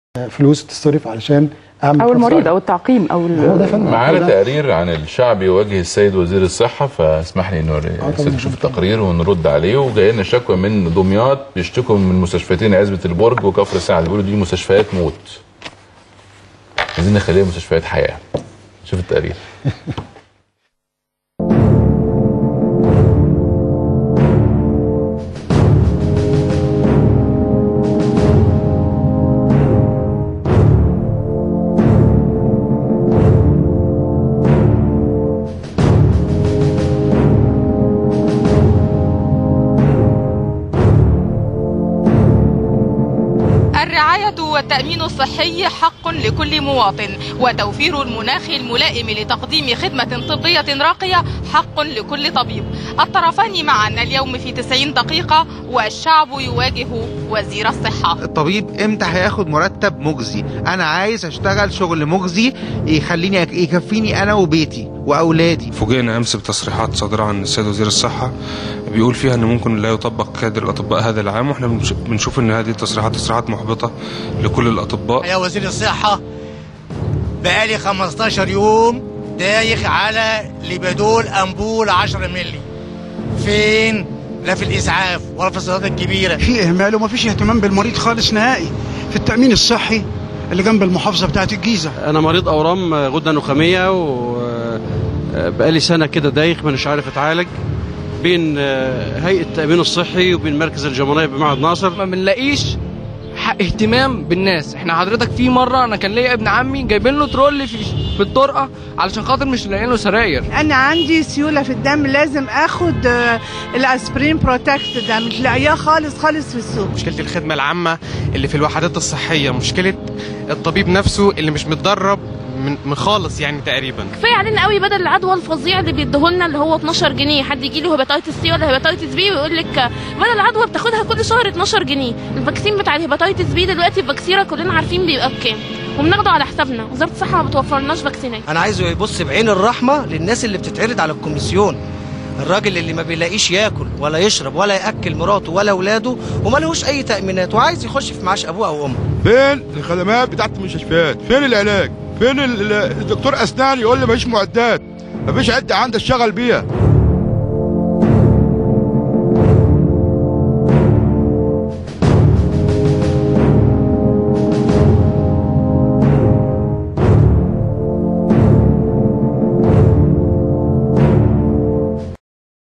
فلوس تصرف علشان اعمل او كفر المريض صحي. او التعقيم او ال- هو ده يا فندم معانا هو ده. تقرير عن الشعب يواجه السيد وزير الصحة فاسمح لي نور طبعاً. نشوف التقرير ونرد عليه وجاي لنا شكوى من دمياط بيشتكوا من مستشفيتين عزبة البرج وكفر سعد بيقولوا دي مستشفيات موت عايزين نخليها مستشفيات حياة شوف التقرير الرعاية والتأمين الصحي حق لكل مواطن وتوفير المناخ الملائم لتقديم خدمة طبية راقية حق لكل طبيب الطرفان معا اليوم في 90 دقيقة والشعب يواجه وزير الصحة الطبيب امتى هياخد مرتب مجزي انا عايز اشتغل شغل مجزي يخليني يكفيني انا وبيتي واولادي فوجئنا امس بتصريحات صادره عن السيد وزير الصحه بيقول فيها ان ممكن لا يطبق كادر الاطباء هذا العام واحنا بنش- بنشوف ان هذه التصريحات تصريحات محبطه لكل الاطباء يا وزير الصحة بقالي 15 يوم دايخ على ليبادول أمبول 10 ملي فين؟ لا في الإسعاف ولا في الصيدليات الكبيرة في اهمال وما فيش اهتمام بالمريض خالص نهائي في التامين الصحي اللي جنب المحافظه بتاعت الجيزه انا مريض اورام غده نخاميه وبقالي سنه كده دايخ مش عارف اتعالج بين هيئه التامين الصحي وبين مركز الجمهوريه بمعهد ناصر ما بنلاقيش ح- اهتمام بالناس احنا حضرتك في مره انا كان ليا ابن عمي جايبين له ترول في في الطرقه علشان خاطر مش لاقيين له سراير انا عندي سيوله في الدم لازم اخد آه، الاسبرين بروتكت ده مش لاقياه خالص خالص في السوق مشكله الخدمه العامه اللي في الوحدات الصحيه مشكله الطبيب نفسه اللي مش متدرب من من خالص يعني تقريبا كفايه علينا قوي بدل العدوى الفظيع اللي بيديهولنا اللي هو 12 جنيه حد يجي له هيباتيتس سي ولا هيباتيتس بي ويقول لك بدل العدوى بتاخدها كل شهر 12 جنيه الفاكسين بتاع الهيباتيتس بي دلوقتي فاكسيرا كلنا عارفين بيبقى بكام وبناخده على حسابنا وزاره الصحه ما بتوفرلناش فاكسينات انا عايزه يبص بعين الرحمه للناس اللي بتتعرض على الكوميسيون الراجل اللي ما بيلاقيش ياكل ولا يشرب ولا ياكل مراته ولا اولاده وما لهوش اي تامينات وعايز يخش في معاش ابوه او امه فين الخدمات بتاعت المستشفيات فين العلاج فين ال- ال- الدكتور اسنان يقول لي مفيش معدات مفيش عده عندي اشتغل بيها